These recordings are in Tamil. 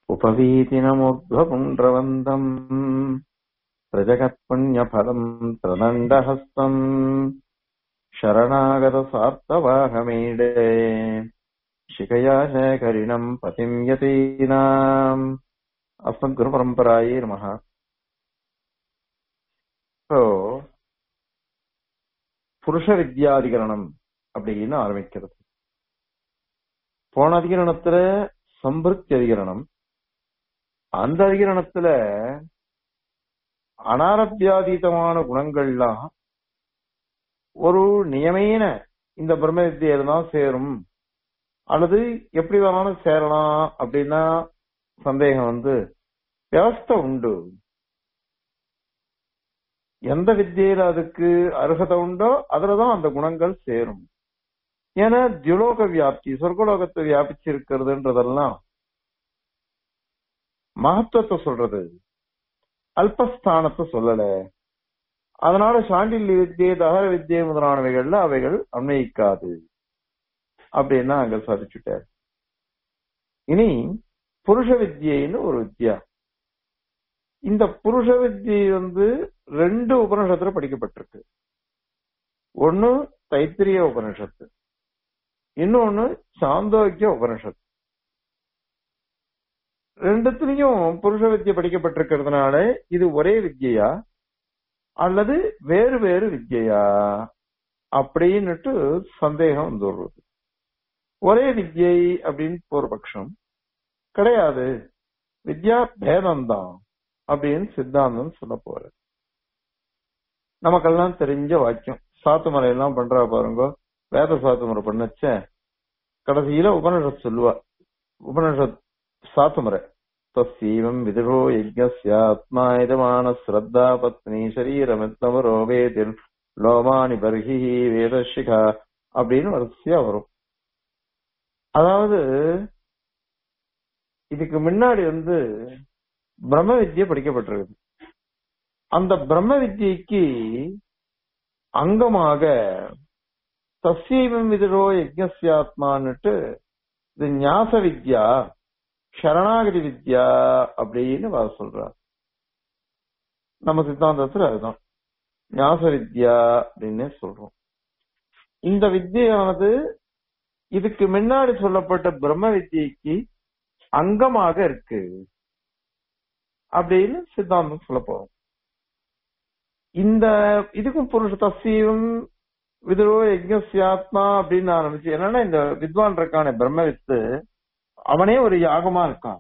उपवीतिनमुग्ध्वपुण्ड्रवन्तम् प्रजगत्पुण्यफलम् त्रिदण्डहस्तम् शरणागतसार्थवाहमीडे शिखया शेखरिणम् पतिम् यतीनाम् अस्मद्गुरुपरम्परायै नमः இப்போ புருஷ வித்யாதிகரணம் அப்படின்னு ஆரம்பிக்கிறது போன அதிகரணத்துல சம்பிருத்தி அதிகரணம் அந்த அதிகரணத்துல அனாரத்தியாதீதமான குணங்கள்லாம் ஒரு நியமேன இந்த பிரம்ம வித்தியில தான் சேரும் அல்லது எப்படி வேணாலும் சேரலாம் அப்படின்னா சந்தேகம் வந்து வியவஸ்தை உண்டு எந்த வித்தியில அதுக்கு அருகதை உண்டோ அதுலதான் அந்த குணங்கள் சேரும் ஏன்னா தியுலோக வியாப்தி சொர்க்கலோகத்தை வியாபிச்சு இருக்கிறதுன்றதெல்லாம் மகத்துவத்தை சொல்றது அல்பஸ்தானத்தை சொல்லல அதனால சாண்டில்ய வித்தியை தகர வித்தியை முதலானவைகள்ல அவைகள் அன்வயிக்காது அப்படின்னா அங்க சாதிச்சுட்டார் இனி புருஷ வித்தியைன்னு ஒரு வித்யா இந்த புருஷ வித்தியை வந்து ரெண்டு உபனிஷத்துல படிக்கப்பட்டிருக்கு ஒன்னு தைத்திரிய உபனிஷத்து இன்னொன்னு சாந்தோக்கிய உபனிஷத்து ரெண்டுத்திலையும் புருஷ வித்தியை படிக்கப்பட்டிருக்கிறதுனால இது ஒரே வித்தியா அல்லது வேறு வேறு வித்தியா அப்படின்னுட்டு சந்தேகம் வந்துடுறது ஒரே வித்யை அப்படின்னு ஒரு பட்சம் கிடையாது வித்யா பேதம்தான் அப்படின்னு சித்தாந்தம் சொல்ல போற நமக்கெல்லாம் தெரிஞ்ச வாக்கியம் சாத்துமலை எல்லாம் பண்றா பாருங்க வேத சாத்துமுறை பண்ணச்ச கடைசியில உபனிஷத் சொல்லுவா உபனிஷத் சாத்துமுறை தஸ்தீவம் விதுரோ யஜ்ஞஸ்யாத்மா இதமான ஸ்ரத்தா பத்னி சரீரமித்தமரோ வேதில் லோமானி பர்ஹி வேதசிகா அப்படின்னு வரிசையா வரும் அதாவது இதுக்கு முன்னாடி வந்து பிரம்ம வித்யை படிக்கப்பட்டிருக்குது அந்த பிரம்ம வித்யைக்கு அங்கமாக தஸ்யீவம் விதுரோ யஜ்ஞஸ்யாத்மான்னுட்டு இது ஞாச வித்யா சரணாகதி வித்யா அப்படின்னு வர சொல்றார் நம்ம சித்தாந்தத்துல அதுதான் ஞாச வித்யா அப்படின்னு சொல்றோம் இந்த வித்தியானது இதுக்கு முன்னாடி சொல்லப்பட்ட பிரம்ம வித்யைக்கு அங்கமாக இருக்கு அப்படின்னு சித்தாந்தம் சொல்ல போறோம் இந்த இதுக்கும் புருஷ தசீவம் விதுரோ யஜ்ஞாத்மா அப்படின்னு ஆரம்பிச்சு என்னன்னா இந்த வித்வான் இருக்கான பிரம்ம வித்து அவனே ஒரு யாகமா இருக்கான்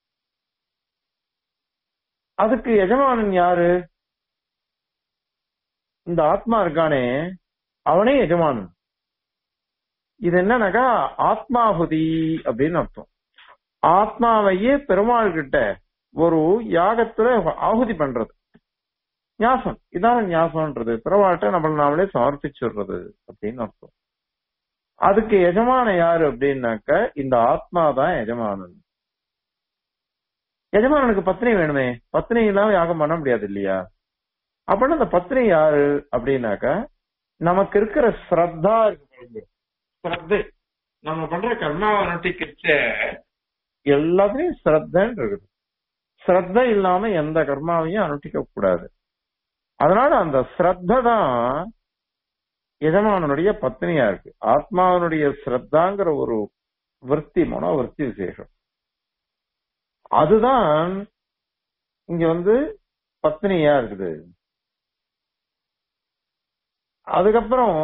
அதுக்கு எஜமானன் யாரு இந்த ஆத்மா இருக்கானே அவனே எஜமானன் இது என்னன்னாக்கா ஆத்மாಹುதி அப்படின்னு அர்த்தம் ஆத்மாவையே பெருமாள் கிட்ட ஒரு யாகத்துல ஆகுதி பண்றது ஞாசம் இதான ஞாசம்ன்றது பிறவாட்ட நம்மள நாமளே சமர்ப்பிச்சுடுறது அப்படின்னு அர்த்தம் அதுக்கு எஜமான யாரு அப்படின்னாக்க இந்த ஆத்மா தான் எஜமானன் எஜமானனுக்கு பத்னி வேணுமே பத்னி இல்லாம யாகம் பண்ண முடியாது இல்லையா அப்படின்னு அந்த பத்னி யாரு அப்படின்னாக்க நமக்கு இருக்கிற ஸ்ரத்தா இருக்கு ஸ்ரத்தை நம்ம பண்ற கர்மாவை நட்டிக்கிச்ச எல்லாத்துலயும் ஸ்ரத்தன்னு இருக்குது ஸ்ரத்த இல்லாம எந்த கர்மாவையும் அனுஷ்டிக்க கூடாது அதனால அந்த ஸ்ரத்த தான் எஜமானனுடைய பத்னியா இருக்கு ஆத்மாவனுடைய ஸ்ரத்தாங்கிற ஒரு விற்பி மனோவிற்பி விசேஷம் அதுதான் இங்க வந்து பத்னியா இருக்குது அதுக்கப்புறம்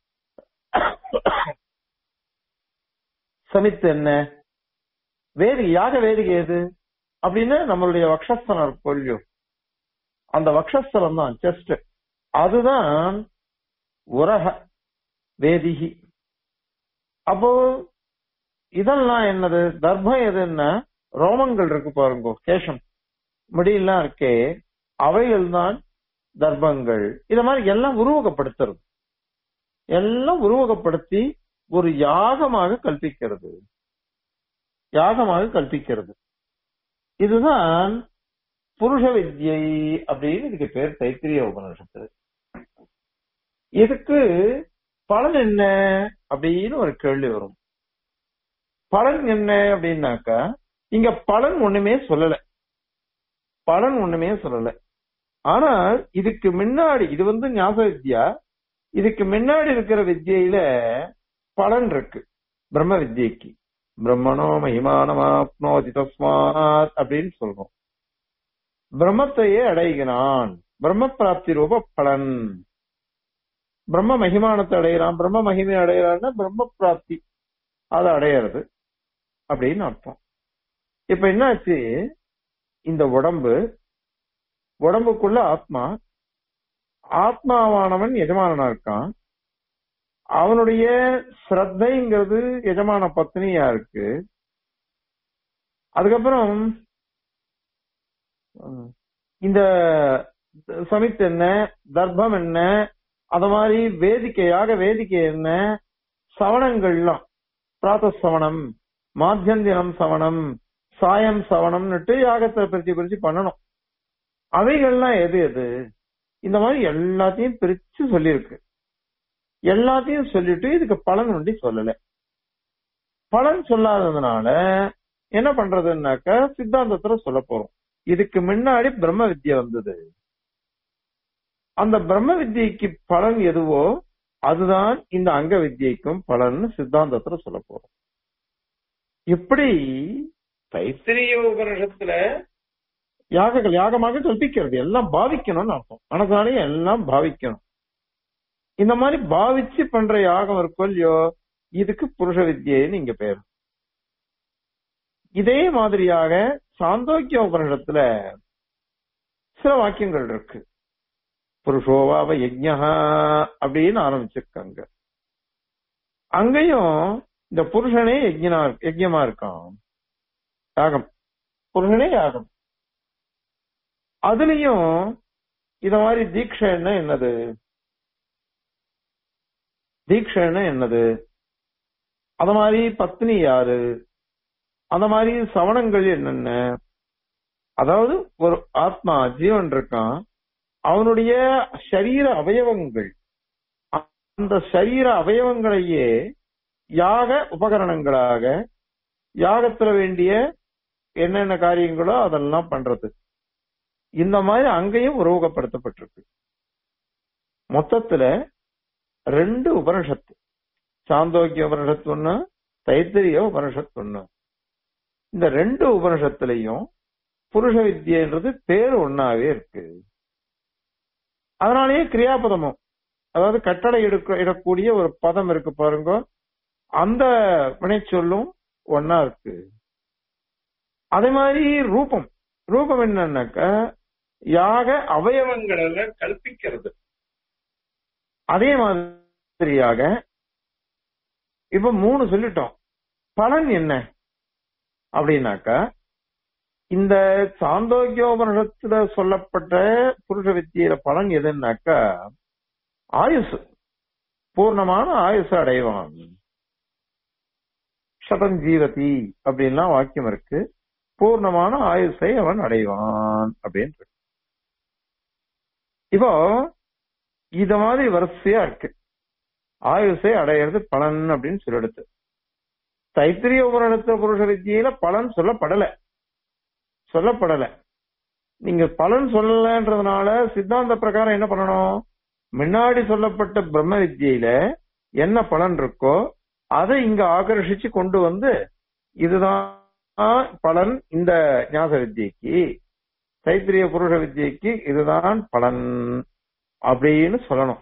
சமித்து என்ன வேதிகை யாக வேதிகை எது அப்படின்னு நம்மளுடைய வக்ஷஸ்தலம் கொல்லியோ அந்த வக்ஷஸ்தலம் தான் செஸ்ட் அதுதான் உரக வேதிகி அப்போ இதெல்லாம் என்னது தர்ப்பம் எதுன்னா ரோமங்கள் இருக்கு பாருங்க கேசம் முடியெல்லாம் இருக்கே அவைகள் தான் தர்ப்பங்கள் இத மாதிரி எல்லாம் உருவகப்படுத்துறது எல்லாம் உருவகப்படுத்தி ஒரு யாகமாக கல்பிக்கிறது யாகமாக கல்பிக்கிறது இதுதான் புருஷ வித்யை அப்படின்னு இதுக்கு பேர் தைத்திரிய உபநிஷத்து இதுக்கு பலன் என்ன அப்படின்னு ஒரு கேள்வி வரும் பலன் என்ன அப்படின்னாக்கா இங்க பலன் ஒண்ணுமே சொல்லல பலன் ஒண்ணுமே சொல்லல ஆனால் இதுக்கு முன்னாடி இது வந்து ஞாபக வித்யா இதுக்கு முன்னாடி இருக்கிற வித்யில பலன் இருக்கு பிரம்ம வித்யக்கு பிரம்மணோ மகிமானமாப்னோதி தஸ்மாத் அப்படின்னு சொல்றோம் பிரம்மத்தையே அடைகிறான் பிரம்ம பிராப்தி ரூப பலன் பிரம்ம மகிமானத்தை அடைகிறான் பிரம்ம மகிமை அடைகிறான்னா பிரம்ம பிராப்தி அதை அடையிறது அப்படின்னு அர்த்தம் இப்ப என்னாச்சு இந்த உடம்பு உடம்புக்குள்ள ஆத்மா ஆத்மாவானவன் எஜமானனா இருக்கான் அவனுடைய ஸ்ரத்தைங்கிறது எஜமான பத்னியா இருக்கு அதுக்கப்புறம் உம், இந்த சமித் என்ன தர்ப்பம் என்ன அத மாதிரி வேதிக்கையாக வேதிக்கை என்ன சவணங்கள்லாம் பிராத்த சவணம் மாத்தியந்தினம் சவணம் சாயம் சவணம்னுட்டு யாகத்தை பிரிச்சு பிரிச்சு பண்ணணும் அவைகள்லாம் எது எது இந்த மாதிரி எல்லாத்தையும் பிரிச்சு சொல்லியிருக்கு எல்லாத்தையும் சொல்லிட்டு இதுக்கு பலன் ஒண்டி சொல்லல பலன் சொல்லாததுனால என்ன பண்றதுன்னாக்க சித்தாந்தத்துல சொல்ல போறோம் இதுக்கு முன்னாடி பிரம்ம வித்யா வந்தது அந்த பிரம்ம வித்யக்கு பலன் எதுவோ அதுதான் இந்த அங்க வித்யக்கும் பலன் சித்தாந்தத்துல சொல்ல போறோம் இப்படி தைத்திரிய உபனிஷத்துல யாகங்கள் யாகமாக கல்பிக்கிறது எல்லாம் பாவிக்கணும்னு அர்த்தம் மனசாலேயே எல்லாம் பாவிக்கணும் இந்த மாதிரி பாவிச்சு பண்ற யாகம் இருக்கும் இல்லையோ இதுக்கு புருஷ வித்யன்னு இங்க பேர் இதே மாதிரியாக சாந்தோக்கிய உபனிஷத்துல சில வாக்கியங்கள் இருக்கு புருஷோவாவ யஜ்ஞா அப்படின்னு ஆரம்பிச்சிருக்காங்க அங்கேயும் இந்த புருஷனே யஜ்ஞனா யஜ்யமா இருக்கான் யாகம் புருஷனே யாகம் அதுலயும் இத மாதிரி தீட்சைன்னா என்னது தீட்சைன்னா என்னது அத மாதிரி பத்னி யாரு அந்த மாதிரி சவணங்கள் என்னென்ன அதாவது ஒரு ஆத்மா ஜீவன் இருக்கான் அவனுடைய சரீர அவயவங்கள் அந்த சரீர அவயவங்களையே யாக உபகரணங்களாக யாகத்துல வேண்டிய என்னென்ன காரியங்களோ அதெல்லாம் பண்றது இந்த மாதிரி அங்கேயும் உருவகப்படுத்தப்பட்டிருக்கு மொத்தத்துல ரெண்டு உபனிஷத்து சாந்தோக்கிய உபனிஷத்து ஒண்ணு தைத்திரிய உபனிஷத்து ஒண்ணு இந்த ரெண்டு உபனிஷத்துலயும் புருஷ வித்யன்றது பேர் ஒன்னாவே இருக்கு அதனாலேயே கிரியாபதமும் அதாவது கட்டளை எடுக்க இடக்கூடிய ஒரு பதம் இருக்கு பாருங்க அந்த வினைச்சொல்லும் ஒன்னா இருக்கு அதே மாதிரி ரூபம் ரூபம் என்னன்னாக்க யாக அவயவங்களை கல்பிக்கிறது அதே மாதிரியாக இப்ப மூணு சொல்லிட்டோம் பலன் என்ன அப்படின்னாக்கா இந்த சாந்தோக்கியோபனிஷத்துல சொல்லப்பட்ட புருஷ வித்தியில பலன் எதுன்னாக்கா ஆயுசு பூர்ணமான ஆயுசு அடைவான் சதம் ஜீவதி அப்படின்லாம் வாக்கியம் இருக்கு பூர்ணமான ஆயுசை அவன் அடைவான் அப்படின்னு இருக்கு. இப்போ இத மாதிரி வரிசையா இருக்கு ஆயுசை அடையிறது பலன் அப்படின்னு சொல்லிடுது தைத்திரிய உபரணத்த புருஷ வித்தியில பலன் சொல்லப்படல சொல்லப்படல நீங்க பலன் சொல்லலன்றதுனால சித்தாந்த பிரகாரம் என்ன பண்ணணும் முன்னாடி சொல்லப்பட்ட பிரம்ம வித்தியில என்ன பலன் இருக்கோ அதை இங்க ஆகர்ஷிச்சு கொண்டு வந்து இதுதான் பலன் இந்த ஞாச வித்தியக்கு தைத்திரிய புருஷ வித்தியக்கு இதுதான் பலன் அப்படின்னு சொல்லணும்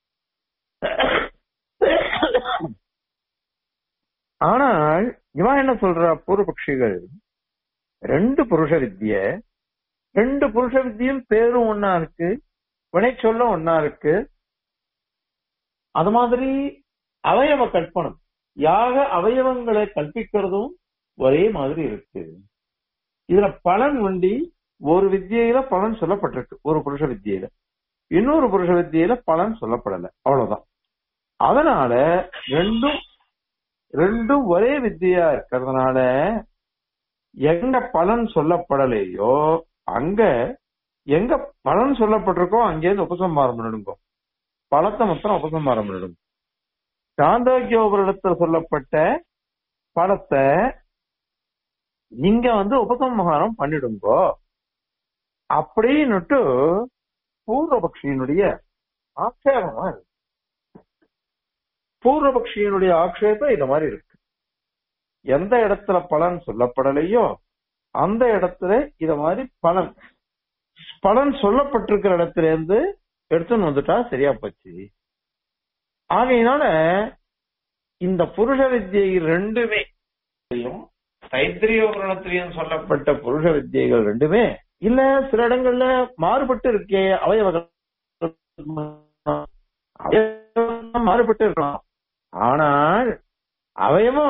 ஆனால் இவன் என்ன சொல்றா பூர்வபக்ஷிகள் ரெண்டு புருஷ வித்திய ரெண்டு புருஷ வித்தியும் பேரும் ஒன்னா இருக்கு வினை சொல்லும் ஒன்னா இருக்கு அது மாதிரி அவயவ கற்பனம் யாக அவயவங்களை கற்பிக்கிறதும் ஒரே மாதிரி இருக்கு இதுல பலன் வண்டி ஒரு வித்தியில பலன் சொல்லப்பட்டிருக்கு ஒரு புருஷ வித்தியில இன்னொரு புருஷ வித்தியில பலன் சொல்லப்படல அவ்வளவுதான் அதனால ரெண்டும் ரெண்டும் ஒரே வித்தியா இருக்கிறதுனால எங்க பலன் சொல்லப்படலையோ அங்க எங்க பலன் சொல்லப்பட்டிருக்கோ அங்கேருந்து உபசம்பாரம் பண்ணிடுங்க பலத்தை மொத்தம் உபசம்பாரம் பண்ணிடுங்க சாந்தோக்கியோபரிடத்தில் சொல்லப்பட்ட பலத்தை நீங்க வந்து உபசம்ஹாரம் பண்ணிடுங்கோ அப்படின்னுட்டு பூர்வபக்ஷியினுடைய ஆட்சேபமா இருக்கு பூர்வபக்ஷியினுடைய ஆட்சேபம் இந்த மாதிரி இருக்கு எந்த இடத்துல பலன் சொல்லப்படலையோ அந்த இடத்துல இத மாதிரி பலன் பலன் சொல்லப்பட்டிருக்கிற இடத்துல இருந்து எடுத்துன்னு வந்துட்டா சரியா போச்சு ஆகையினால இந்த புருஷ வித்யை ரெண்டுமே தைத்திரியோகரணத்திலையும் சொல்லப்பட்ட புருஷ வித்தியைகள் ரெண்டுமே இல்ல சில இடங்கள்ல மாறுபட்டு இருக்கே அவயவங்கள் அவயவம் மாறுபட்டு இருக்கலாம் ஆனால் அவயவம்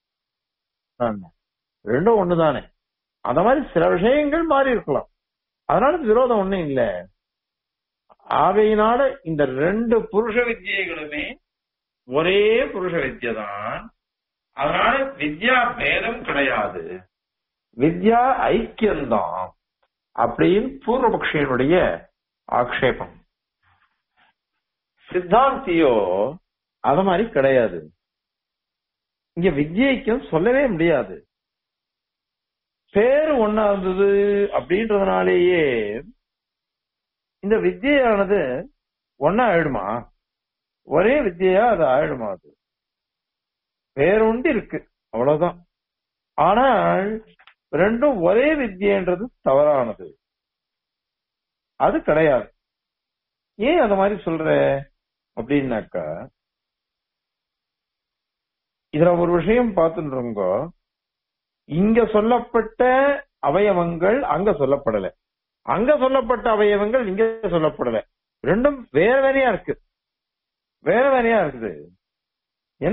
ரெண்டும் ஒண்ணுதானே அந்த மாதிரி சில விஷயங்கள் மாறி இருக்கலாம் அதனால விரோதம் ஒண்ணும் இல்ல ஆகையினால இந்த ரெண்டு புருஷ வித்தியைகளுமே ஒரே புருஷ வித்யை தான் அதனால வித்யா பேதம் கிடையாது வித்யா ஐக்கியம்தான் அப்படின்னு பூர்வபக்ஷியனுடைய ஆக்ஷேபம் சித்தாந்தியோ அத மாதிரி கிடையாது இங்க வித்யைக்கும் சொல்லவே முடியாது பேரு ஒன்னா இருந்தது அப்படின்றதுனாலேயே இந்த வித்யானது ஒன்னா ஆயிடுமா ஒரே வித்யா அது ஆயிடுமா அது பேருண்டு இருக்கு அவ்வளவுதான் ஆனால் ரெண்டும் ஒரே வித்யன்றது தவறானது அது கிடையாது ஏன் அந்த மாதிரி சொல்ற அப்படின்னாக்கா இதுல ஒரு விஷயம் பார்த்துருங்க இங்க சொல்லப்பட்ட அவயவங்கள் அங்க சொல்லப்படல அங்க சொல்லப்பட்ட அவயவங்கள் இங்க சொல்லப்படல ரெண்டும் வேற வேறையா இருக்கு வேற வேறையா இருக்குது என்ன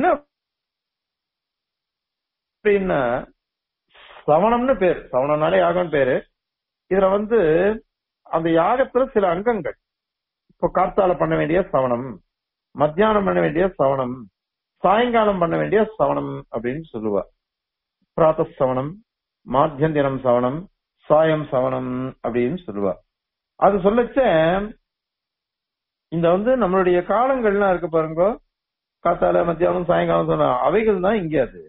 அப்படின்னா சவணம்னு பேர் சவணம்னாலே யாகம் பேரு இதுல வந்து அந்த யாகத்துல சில அங்கங்கள் இப்போ கார்த்தால பண்ண வேண்டிய சவணம் மத்தியானம் பண்ண வேண்டிய சவணம் சாயங்காலம் பண்ண வேண்டிய சவணம் அப்படின்னு சொல்லுவா பிராத்த சவணம் மாத்தியந்திரம் சவணம் சாயம் சவணம் அப்படின்னு சொல்லுவா அது சொல்லச்ச இந்த வந்து நம்மளுடைய காலங்கள்லாம் இருக்கு பாருங்க காத்தால மத்தியானம் சாயங்காலம் சொன்ன அவைகள் தான் இங்க அது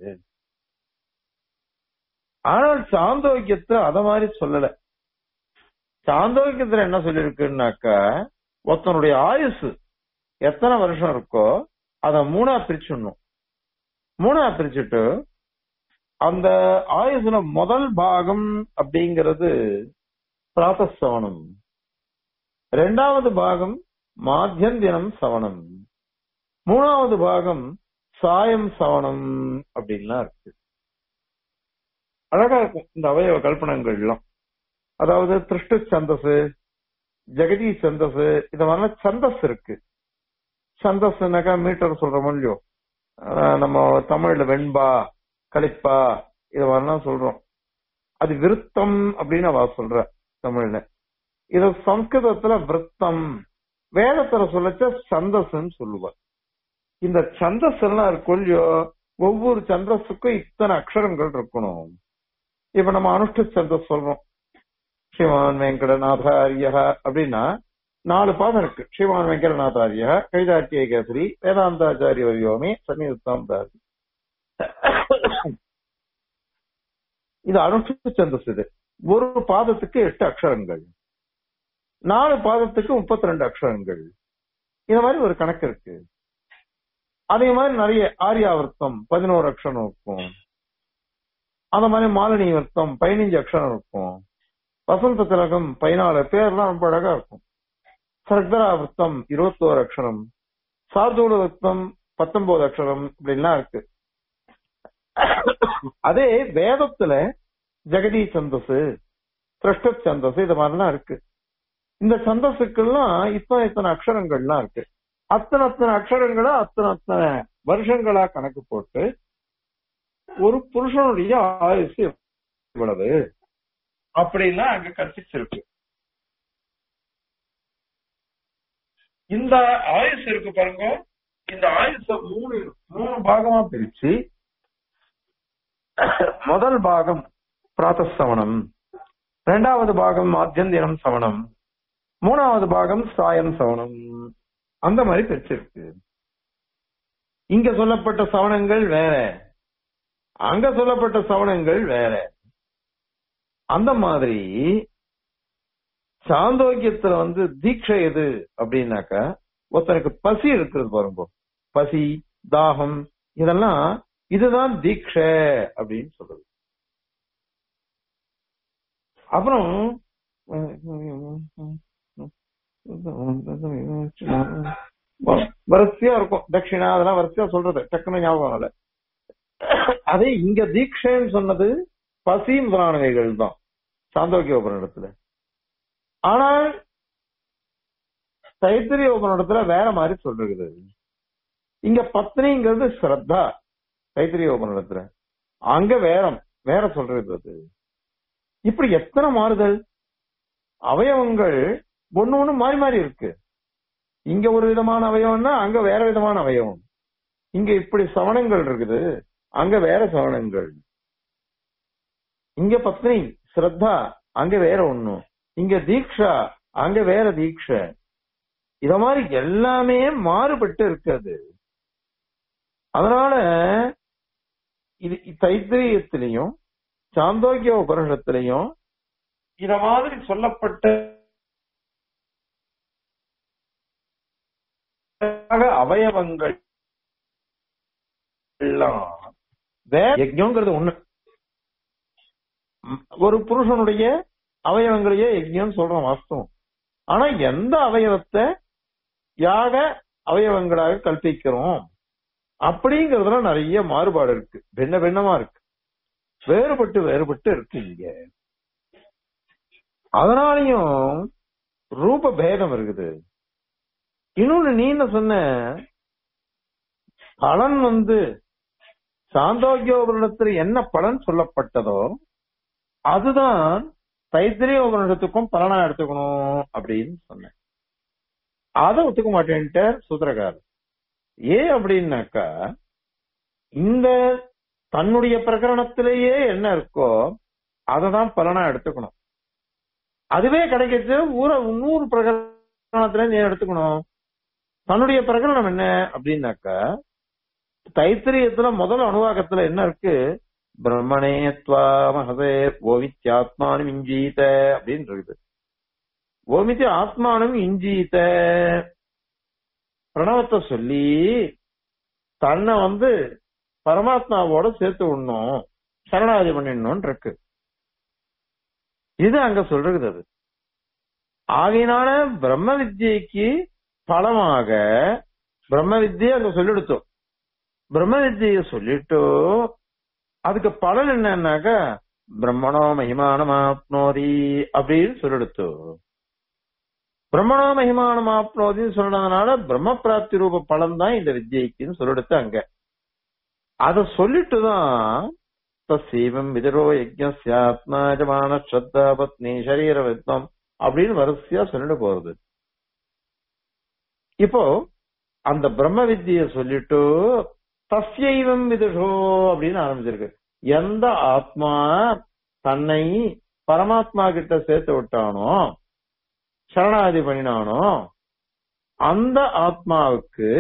ஆனால் சாந்தோக்கியத்தை அத மாதிரி சொல்லல சாந்தோக்கியத்துல என்ன சொல்லிருக்குன்னாக்கா ஒருத்தனுடைய ஆயுசு எத்தனை வருஷம் இருக்கோ அத மூணா பிரிச்சுடணும் மூணா பிரிச்சுட்டு அந்த ஆயுசுல முதல் பாகம் அப்படிங்கிறது பிராத்தசவனம் ரெண்டாவது பாகம் மாத்தியந்தினம் சவனம் மூணாவது பாகம் சாயம் சவனம் அப்படின்லாம் இருக்கு அழகா இருக்கும் இந்த அவயவ கல்பனங்கள்லாம் அதாவது திருஷ்டு சந்தஸ் ஜெகதி சந்தஸ் இந்த மாதிரிலாம் சந்தஸ் இருக்கு சந்தஸ்னாக்கா மீட்டர் சொல்றோமோ இல்லையோ நம்ம தமிழ்ல வெண்பா கலிப்பா இது மாதிரிலாம் சொல்றோம் அது விருத்தம் அப்படின்னு அவ சொல்ற தமிழ்ல இது சம்ஸ்கிருதத்துல விருத்தம் வேதத்துல சொல்லச்ச சந்தஸ்ன்னு சொல்லுவா இந்த சந்தஸ் எல்லாம் இருக்கும் இல்லையோ ஒவ்வொரு சந்தஸுக்கும் இத்தனை அக்ஷரங்கள் இருக்கணும் இப்ப நம்ம அனுஷ்ட சந்தஸ் சொல்றோம் ஸ்ரீமான் வெங்கடநாதாரிய அப்படின்னா நாலு பாதம் இருக்கு ஸ்ரீமான் வெங்கடநாதாரிய கைதாட்டிய கேசரி வேதாந்தாச்சாரிய வரியோமே சன்னியுத்தம் தாரி இது அனுஷ்ட சந்தஸ் இது ஒரு பாதத்துக்கு எட்டு அக்ஷரங்கள் நாலு பாதத்துக்கு முப்பத்தி ரெண்டு அக்ஷரங்கள் இந்த மாதிரி ஒரு கணக்கு இருக்கு அதே மாதிரி நிறைய ஆரியாவர்த்தம் பதினோரு அக்ஷரம் இருக்கும் அந்த மாதிரி மாலினி வர்த்தம் பதினஞ்சு அக்ஷரம் இருக்கும் வசந்த திலகம் பதினாலு பேர்லாம் ரொம்ப அழகா இருக்கும் சர்தராவர்த்தம் இருபத்தோரு அக்ஷரம் சார்தூல வர்த்தம் பத்தொன்பது அக்ஷரம் இப்படிலாம் இருக்கு அதே வேதத்துல ஜெகதி சந்தஸ் திருஷ்ட சந்தஸ் இது மாதிரிலாம் இருக்கு இந்த சந்தஸுக்கெல்லாம் இத்தனை இத்தனை அக்ஷரங்கள்லாம் இருக்கு அத்தனை அத்தனை அக்ஷரங்களா அத்தனை அத்தனை வருஷங்களா கணக்கு போட்டு ஒரு புருஷனுடைய ஆயுசு இவ்வளவு அப்படின்னா அங்க கற்பிச்சிருக்கு இந்த ஆயுசு இருக்கு பாருங்க இந்த ஆயுச மூணு மூணு பாகமா பிரிச்சு முதல் பாகம் பிராத்தசவனம் இரண்டாவது பாகம் ஆத்தியந்திரம் சவனம் மூணாவது பாகம் சாயம் சவனம் அந்த மாதிரி பிரிச்சிருக்கு இங்க சொல்லப்பட்ட சவனங்கள் வேற அங்க சொல்லப்பட்ட சவனங்கள் வேற அந்த மாதிரி சாந்தோக்கியத்துல வந்து தீட்சை எது அப்படின்னாக்கா ஒருத்தனுக்கு பசி இருக்கிறது பாருங்க பசி தாகம் இதெல்லாம் இதுதான் தீட்சை அப்படின்னு சொல்றது அப்புறம் வரிசையா இருக்கும் தட்சிணா அதெல்லாம் வரிசையா சொல்றது டக்குனு ஞாபகம் இல்ல அதே இங்க தீட்சைன்னு சொன்னது பசி முதலானவைகள் தான் சாந்தோக்கிய உபநிடத்துல ஆனால் தைத்திரிய உபநிடத்துல வேற மாதிரி சொல்றது இங்க பத்னிங்கிறது ஸ்ரத்தா தைத்திரிய உபநிடத்துல அங்க வேறம் வேற சொல்றது அது இப்படி எத்தனை மாறுதல் அவயவங்கள் ஒண்ணு ஒண்ணு மாறி மாறி இருக்கு இங்க ஒரு விதமான அவயவம்னா அங்க வேற விதமான அவயவம் இங்க இப்படி சவணங்கள் இருக்குது அங்க வேற சவணங்கள் இங்க பத்னி ஸ்ரத்தா அங்க வேற ஒண்ணு இங்க தீக்ஷா அங்க வேற தீட்சை இத மாதிரி எல்லாமே மாறுபட்டு இருக்கிறது அதனால இது தைத்திரியத்திலையும் சாந்தோக்கிய உபனிஷத்திலையும் இத மாதிரி சொல்லப்பட்ட அவயவங்கள் எல்லாம் வேற யஜ்யங்கிறது ஒண்ணு ஒரு புருஷனுடைய அவயவங்களையே யஜ்யம் சொல்றோம் வாஸ்தவம் ஆனா எந்த அவயவத்தை யாக அவயவங்களாக கல்பிக்கிறோம் அப்படிங்கறதுல நிறைய மாறுபாடு இருக்கு பின்ன பின்னமா இருக்கு வேறுபட்டு வேறுபட்டு இருக்கு இங்க அதனாலையும் ரூப பேதம் இருக்குது இன்னொன்னு நீ என்ன சொன்ன பலன் வந்து சாந்தோக்கியோபனிடத்துல என்ன பலன் சொல்லப்பட்டதோ அதுதான் தைத்திரிய உபனிடத்துக்கும் பலனா எடுத்துக்கணும் அப்படின்னு சொன்னேன் அதை ஒத்துக்க மாட்டேன்ட்டு சூத்திரக்காரர் ஏன் அப்படின்னாக்கா இந்த தன்னுடைய பிரகரணத்திலேயே என்ன இருக்கோ அதை தான் பலனா எடுத்துக்கணும் அதுவே கிடைக்கிறது ஊர நூறு பிரகரணத்துல நீ எடுத்துக்கணும் தன்னுடைய பிரகரணம் என்ன அப்படின்னாக்கா தைத்திரியத்துல முதல் அணுவாக்கத்துல என்ன இருக்கு பிரம்மணே துவா மகதே ஓவித்யாத்மானும் இஞ்சீத அப்படின்னு இருக்குது ஓமித்தி ஆத்மானும் இஞ்சீத பிரணவத்தை சொல்லி தன்னை வந்து பரமாத்மாவோட சேர்த்து விடணும் சரணாதி பண்ணிடணும் இருக்கு இது அங்க சொல்றது அது ஆகையினால பிரம்ம வித்யைக்கு பலமாக பிரம்ம வித்யை அங்க சொல்லிடுத்தோம் பிரம்ம வித்யை சொல்லிட்டு அதுக்கு பலன் என்னன்னாக்க பிரம்மணோ மகிமானம் ஆப்னோதி அப்படின்னு சொல்லிடுத்து பிரம்மணோ மகிமானம் ஆப்னோதின்னு சொன்னதுனால பிரம்ம பிராப்தி ரூப பலன் தான் இந்த வித்யைக்குன்னு சொல்லிடுத்து அங்க அத சொல்லிட்டுதான் தசீவம் விதரோ யஜ்யாத்மாஜமான ஸ்ரத்தா பத்னி சரீர வித்வம் அப்படின்னு வரிசையா சொல்லிட்டு போறது இப்போ அந்த பிரம்ம வித்திய சொல்லிட்டு தஸ்யைவம் விதுஷோ அப்படின்னு ஆரம்பிச்சிருக்கு எந்த ஆத்மா தன்னை பரமாத்மா கிட்ட சேர்த்து விட்டானோ சரணாதி பண்ணினானோ அந்த ஆத்மாவுக்கு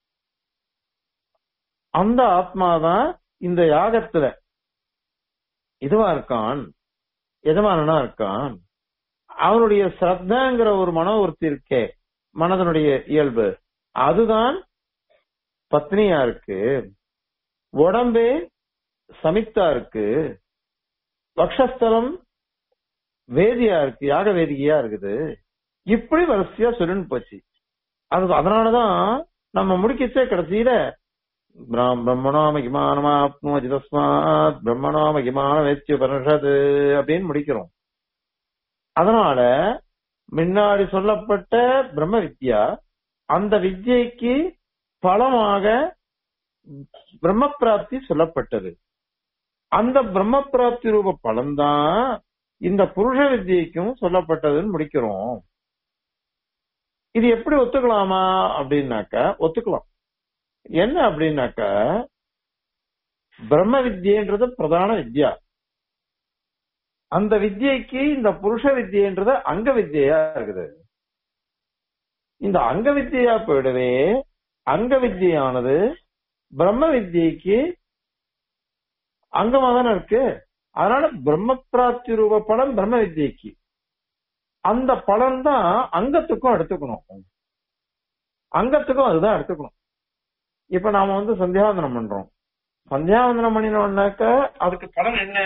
அந்த ஆத்மாதான் இந்த யாகத்துல இதுவா இருக்கான் எஜமானனா இருக்கான் அவனுடைய ஸ்ரத்தாங்கிற ஒரு மனோவர்த்தி இருக்கே மனதனுடைய இயல்பு அதுதான் பத்னியா இருக்கு உடம்பே சமித்தா இருக்கு வக்ஷஸ்தலம் வேதியா இருக்கு யாக வேதிகையா இருக்குது இப்படி வரிசையா சொல்லுன்னு போச்சு அது அதனாலதான் நம்ம முடிக்கச்சே கடைசியில பிரம்மணோ மகிமானமாப்னோதி தஸ்மாத் பிரம்மணோ மகிமான வேத்திய பரிஷது அப்படின்னு முடிக்கிறோம் அதனால முன்னாடி சொல்லப்பட்ட பிரம்ம வித்யா அந்த வித்யைக்கு பலமாக பிரம்ம பிராப்தி சொல்லப்பட்டது அந்த பிரம்ம பிராப்தி ரூப பலன்தான் இந்த புருஷ வித்யைக்கும் சொல்லப்பட்டதுன்னு முடிக்கிறோம் இது எப்படி ஒத்துக்கலாமா அப்படின்னாக்கா ஒத்துக்கலாம் என்ன அப்படின்னாக்கா பிரம்ம வித்யன்றது பிரதான வித்யா அந்த வித்யைக்கு இந்த புருஷ வித்யன்றது அங்க வித்யா இருக்குது இந்த அங்க வித்யா போயிடவே அங்க வித்யானது பிரம்ம வித்யைக்கு அங்கமா தானே இருக்கு அதனால பிரம்ம பிராப்தி ரூப பலன் பிரம்ம வித்யக்கு அந்த பலன் தான் அங்கத்துக்கும் எடுத்துக்கணும் அங்கத்துக்கும் அதுதான் எடுத்துக்கணும் இப்ப நாம வந்து சந்தியாவந்தனம் பண்றோம் சந்தியாவந்தனம் பண்ணினோம்னாக்க அதுக்கு பலன் என்ன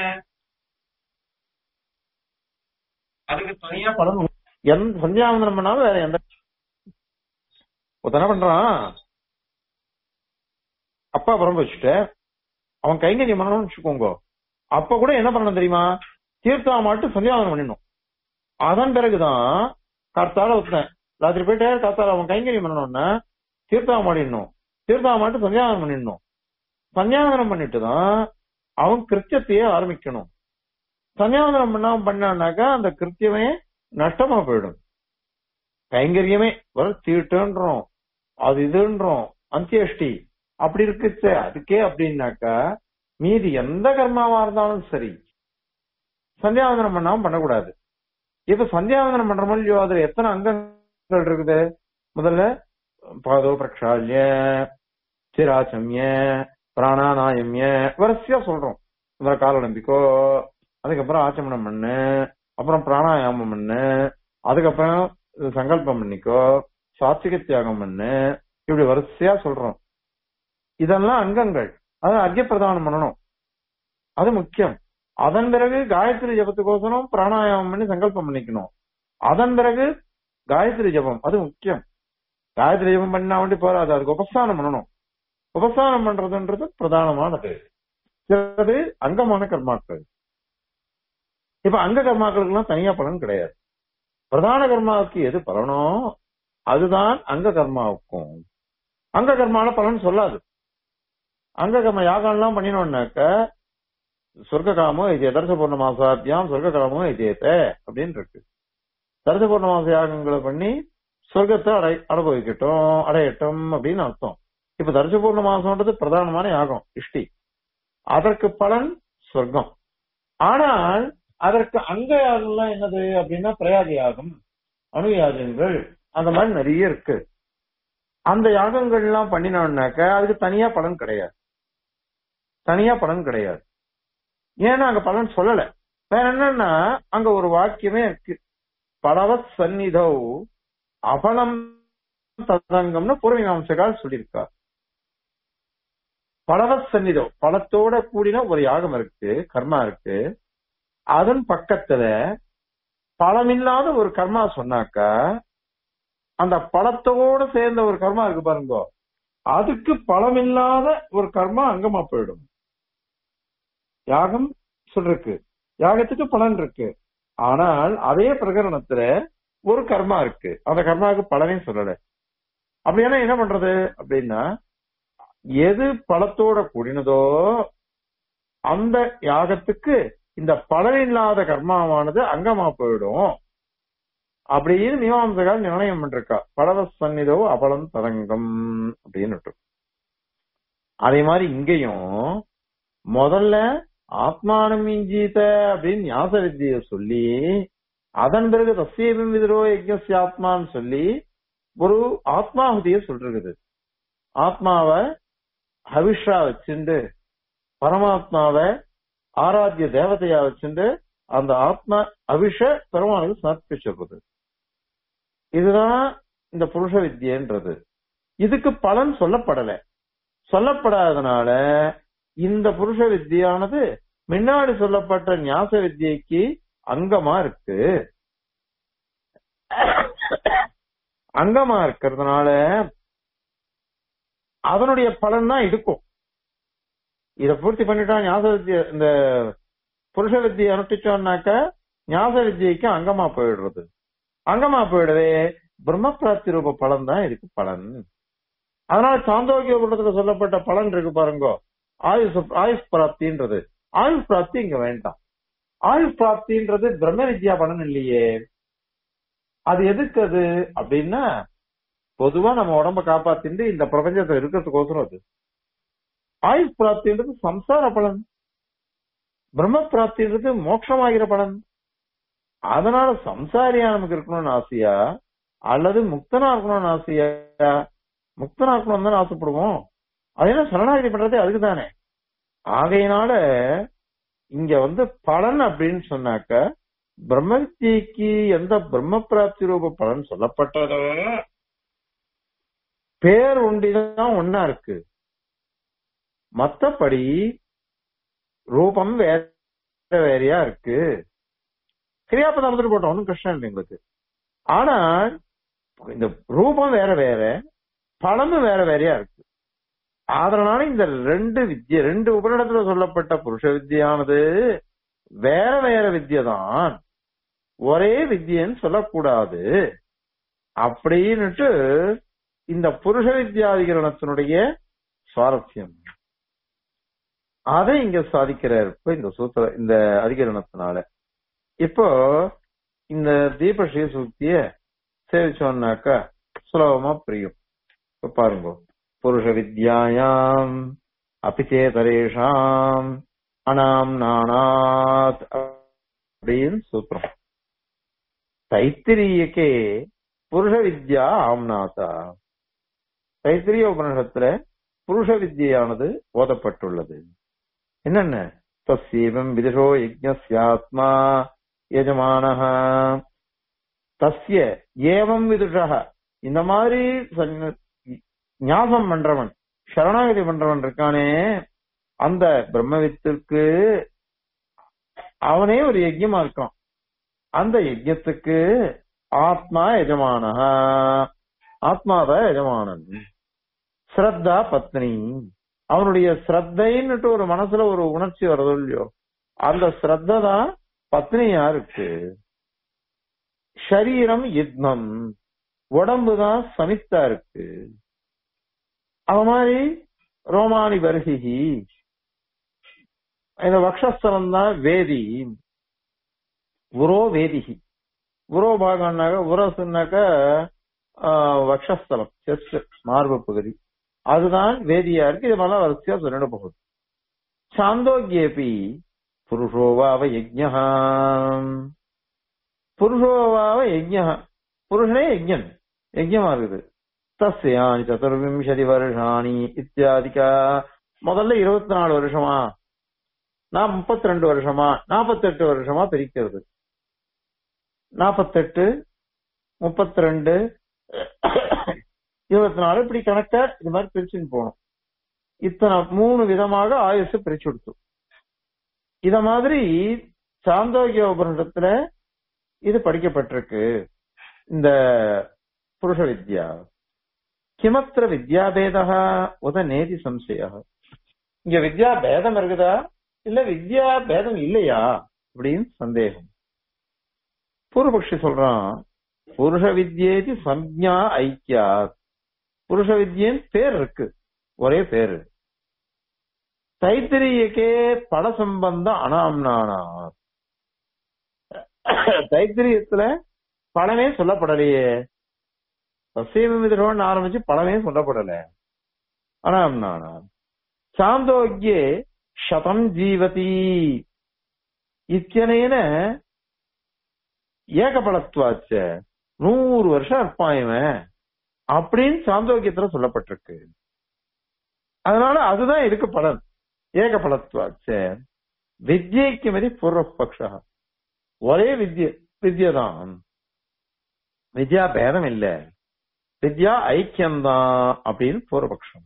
அதுக்கு தனியா பலன் உண்டு. எந்த சந்தியாவந்தனம் பண்ணாலும் வேற எந்த ஒருத்தன் என்ன பண்றான் அப்பா பிறந்து வச்சுட்டு அவன் கைங்கரியம் பண்ணணும்னு வச்சுக்கோங்க அப்ப கூட என்ன பண்ணணும் தெரியுமா தீர்த்தா மாட்டு சந்தியாவந்தனம் பண்ணிடணும் அதன் பிறகுதான் கர்த்தால ஒருத்தன் ராத்திரி போயிட்டு கர்த்தால அவன் கைங்கரியம் பண்ணணும்னா தீர்த்தம் மாடிடணும் தீர்த்தம் மாட்டு சந்தியாவந்தனம் பண்ணிடணும் சந்தியாவந்தனம் பண்ணிட்டு தான் அவன் கிருத்தியத்தையே ஆரம்பிக்கணும் சந்தியாவந்தனம் பண்ணாம பண்ணானாக்கா அந்த கிருத்தியமே நஷ்டமா போயிடும் கைங்கரியமே வர தீட்டுன்றோம் அது இதுன்றோம் அந்தியஷ்டி அப்படி இருக்கு அதுக்கே அப்படின்னாக்கா மீதி எந்த கர்மாவா இருந்தாலும் சரி சந்தியாவந்தனம் பண்ணாம பண்ணக்கூடாது இப்ப சந்தியாவந்தனம் பண்ற மாதிரி அதுல எத்தனை அங்கங்கள் இருக்குது முதல்ல பாதோ பிரக்ஷால்ய சிராச்சமிய பிராணாநாயமிய வரிசையா சொல்றோம் முதல்ல கால நம்பிக்கோ அதுக்கப்புறம் ஆச்சமனம் பண்ணு அப்புறம் பிராணாயாமம் பண்ணு அதுக்கப்புறம் சங்கல்பம் பண்ணிக்கோ சாத்விக தியாகம் பண்ணு இப்படி வரிசையா சொல்றோம் இதெல்லாம் அங்கங்கள் அது அர்க்கிய பிரதானம் பண்ணணும் அது முக்கியம் அதன் பிறகு காயத்ரி ஜபத்துக்கோசரம் பிராணாயாமம் பண்ணி சங்கல்பம் பண்ணிக்கணும் அதன் பிறகு காயத்ரி ஜபம் அது முக்கியம் காயத்ரி ஜபம் பண்ணா வேண்டி போறாது அதுக்கு உபஸ்தானம் பண்ணணும் உபஸ்தானம் பண்றதுன்றது பிரதானமானது சிலது அங்கமான கர்மாக்கள் இப்ப அங்க கர்மாக்களுக்கு எல்லாம் தனியா பலன் கிடையாது பிரதான கர்மாவுக்கு எது பலனோ அதுதான் அங்க கர்மாவுக்கும் அங்க கர்மான பலன் சொல்லாது அங்க கர்ம யாகம் எல்லாம் பண்ணினோம்னாக்க சொர்க்க காமோ இது தர்ச பூர்ணமாசாத்தியாம் சொர்க்க காமோ இதேத்த அப்படின்னு இருக்கு தர்ச பூர்ணமாச யாகங்களை பண்ணி சொர்க்கத்தை அடை அனுபவிக்கட்டும் அடையட்டும் அப்படின்னு அர்த்தம் இப்ப தர்ச பூர்ணமாசம்ன்றது பிரதானமான யாகம் இஷ்டி அதற்கு பலன் சொர்க்கம் ஆனால் அதற்கு அங்க யாகம்லாம் என்னது அப்படின்னா பிரயாக யாகம் அணு யாகங்கள் அந்த மாதிரி நிறைய இருக்கு அந்த யாகங்கள் எல்லாம் பண்ணினோம்னாக்க அதுக்கு தனியா பலன் கிடையாது தனியா பலன் கிடையாது ஏன்னா அங்க பலன் சொல்லல வேற என்னன்னா அங்க ஒரு வாக்கியமே இருக்கு பலவ சந்நிதோ அபலம் ததங்கம்னு பூர்வீமாம்சகால் சொல்லியிருக்கார் பலவ சந்நிதோ பலத்தோட கூடின ஒரு யாகம் இருக்கு கர்மா இருக்கு அதன் பக்கத்துல பலமில்லாத ஒரு கர்மா சொன்னாக்கா அந்த பழத்தோட சேர்ந்த ஒரு கர்மா இருக்கு பாருங்க அதுக்கு பலமில்லாத ஒரு கர்மா அங்கமா போயிடும் யாகம் சொல்றக்கு யாகத்துக்கு பலன் இருக்கு ஆனால் அதே பிரகரணத்துல ஒரு கர்மா இருக்கு அந்த கர்மாவுக்கு பலனே சொல்லல அப்படின்னா என்ன பண்றது அப்படின்னா எது பழத்தோட கூடினதோ அந்த யாகத்துக்கு இந்த பலன் இல்லாத கர்மாவானது அங்கமா போயிடும் அப்படின்னு மீமாம்சகால் நிர்ணயம் பண்ணிருக்கா பலவ சந்நிதோ அபலம் தரங்கம் அப்படின்னு அதே மாதிரி இங்கேயும் முதல்ல ஆத்மானம் இஞ்சீத அப்படின்னு ஞாச வித்திய சொல்லி அதன் பிறகு தஸ்யேபம் விதிரோ யஜ்ஞஸ்ய ஆத்மான்னு சொல்லி ஒரு ஆத்மாಹುதிய சொல்றது ஆத்மாவை ஹவிஷா வச்சுண்டு பரமாத்மாவை ஆராத்திய தேவதையா வச்சுண்டு அந்த ஆத்மா அபிஷ பெருமானுக்கு சமர்ப்பிச்சிருக்குது இதுதான் இந்த புருஷ வித்தியன்றது இதுக்கு பலன் சொல்லப்படல சொல்லப்படாதனால இந்த புருஷ வித்தியானது முன்னாடி சொல்லப்பட்ட ஞாச வித்தியைக்கு அங்கமா இருக்கு அங்கமா இருக்கிறதுனால அதனுடைய பலன் தான் இருக்கும் இத பூர்த்தி பண்ணிட்டா ஞாச வித்திய இந்த புருஷ வித்தியை அனுஷ்டிச்சோம்னாக்க ஞாச வித்தியைக்கு அங்கமா போயிடுறது அங்கமா போயிடவே பிரம்ம பிராப்தி ரூப பலன் தான் இதுக்கு பலன் அதனால சாந்தோக்கிய கூட்டத்துல சொல்லப்பட்ட பலன் இருக்கு பாருங்க ஆயுஷ் ஆயுஷ் பிராப்தின்றது ஆயுஷ் பிராப்தி இங்க வேண்டாம் ஆயுஷ் பிராப்தின்றது பிரம்ம வித்யா பலன் இல்லையே அது எதுக்கு அது அப்படின்னா பொதுவா நம்ம உடம்ப காப்பாத்திட்டு இந்த பிரபஞ்சத்தை இருக்கிறதுக்கோசரம் அது ஆயுஷ் பிராப்தின்றது சம்சார பலன் பிரம்ம பிராப்தின்றது மோட்சமாகிற பலன் அதனால சம்சாரியா நமக்கு இருக்கணும்னு ஆசையா அல்லது முக்தனா இருக்கணும்னு ஆசையா முக்தனா இருக்கணும் தானே ஆசைப்படுவோம் அது என்ன சரணாகதி பண்றதே அதுக்கு தானே ஆகையினால இங்க வந்து பலன் அப்படின்னு சொன்னாக்க பிரம்ம வித்தியைக்கு எந்த பிரம்ம பிராப்தி ரூப பலன் சொல்லப்பட்டதோ பேர் ஒண்டிதான் ஒன்னா இருக்கு மத்தபடி ரூபம் வேற வேறையா இருக்கு கிரியாபதம் வந்துட்டு போட்டோம் ஒன்றும் கஷ்டம் இல்லை எங்களுக்கு ஆனா இந்த ரூபம் வேற வேற பலனும் வேற வேறையா இருக்கு அதனால இந்த ரெண்டு வித்ய ரெண்டு உபநிடத்துல சொல்லப்பட்ட புருஷ வித்தியானது வேற வேற வித்யை தான் ஒரே வித்யன்னு சொல்லக்கூடாது அப்படின்னுட்டு இந்த புருஷ வித்யாதிகரணத்தினுடைய சுவாரஸ்யம் அதை இங்க சாதிக்கிறார் இப்ப இந்த சூத்திர இந்த அதிகரணத்தினால இப்போ இந்த தீபஸ்ரீ சூக்திய சேவிச்சோம்னாக்கா சுலபமா புரியும் இப்ப பாருங்க புருஷ வித்யாயாம் அபிச்சேதரேஷாம் அனாம் நானாத் அப்படின்னு சூத்திரம் தைத்திரியக்கே புருஷ வித்யா ஆம்நாதா தைத்திரிய உபநிஷத்துல புருஷ வித்யானது ஓதப்பட்டுள்ளது என்னென்ன தஸ்யேவம் விதுஷோ யஜ்ஞஸ்யாத்மா யஜமானஹ தஸ்ய ஏவம் விதுஷக இந்த மாதிரி சன்- ஞாபகம் பண்றவன் சரணாகதி பண்றவன் இருக்கானே அந்த பிரம்மவித்திற்கு அவனே ஒரு யஜ்யமா இருக்கான் அந்த யஜ்யத்துக்கு ஆத்மா எஜமானஹ ஆத்மாதான் எஜமானன் ஸ்ரத்தா பத்னி அவனுடைய ஸ்ரத்தைன்னுட்டு ஒரு மனசுல ஒரு உணர்ச்சி வருதோ இல்லையோ அந்த ஸ்ரத்த தான் பத்னியா இருக்கு ஷரீரம் யுத்னம் உடம்பு தான் சமித்தா இருக்கு அது மாதிரி ரோமானி பர்ஹிஹி இந்த வக்ஷஸ்தலம் தான் வேதி உரோ வேதிகி உரோ பாகம்னாக்க உரசுனாக்க வக்ஷஸ்தலம் செஸ்ட் மார்பு பகுதி அதுதான் வேதியா இருக்கு இது மேல வரிசையா சொல்லிட போகுது சாந்தோக்கியபி புருஷோவாவ யஜ்ஞா புருஷோவாவ யஜ்ஞா புருஷனே யஜ்ஞன் யஜ்ஞமா இருக்குது தஸ்யானி சதுர்விம்சதி வருஷாணி இத்தியாதிக்கா முதல்ல இருபத்தி நாலு வருஷமா நான் முப்பத்தி ரெண்டு வருஷமா நாற்பத்தெட்டு வருஷமா பிரிக்கிறது நாற்பத்தெட்டு முப்பத்தி ரெண்டு இருபத்தி நாலு இப்படி கணக்க இது மாதிரி பிரிச்சுன்னு போகணும் இத்தனை மூணு விதமாக ஆயுசு பிரிச்சு கொடுத்து இத மாதிரி சாந்தோக்கிய உபனிடத்துல இது படிக்கப்பட்டிருக்கு இந்த புருஷ வித்யா கிமத்திர வித்யா பேதா உத நேதி சம்சய இங்க வித்யா பேதம் இருக்குதா இல்ல வித்யா பேதம் இல்லையா அப்படின்னு சந்தேகம் பூர்வபக்ஷி சொல்றான் புருஷ வித்யேதி சம்ஞா ஐக்கியா புருஷ வித்யன் பேர் இருக்கு ஒரே பேரு தைத்திரியக்கே பட சம்பந்தம் அனாம்னானா தைத்திரியத்துல படமே சொல்லப்படலையே சசீமிதிரோன்னு ஆரம்பிச்சு படமே சொல்லப்படல அனாம்னானா சாந்தோக்கியே சதம் ஜீவதி இத்தியனேன ஏகபலத்துவாச்ச நூறு வருஷம் இருப்பான் இவன் அப்படின்னு சாந்தோக்கியத்துல சொல்லப்பட்டிருக்கு அதனால அதுதான் இதுக்கு பலன் ஏகபலத்துவாச்ச வித்யைக்கு மதி பூர்வபக்ஷ ஒரே வித்ய வித்யதான் வித்யா பேதம் இல்ல வித்யா ஐக்கியம்தான் அப்படின்னு பூர்வபக்ஷம்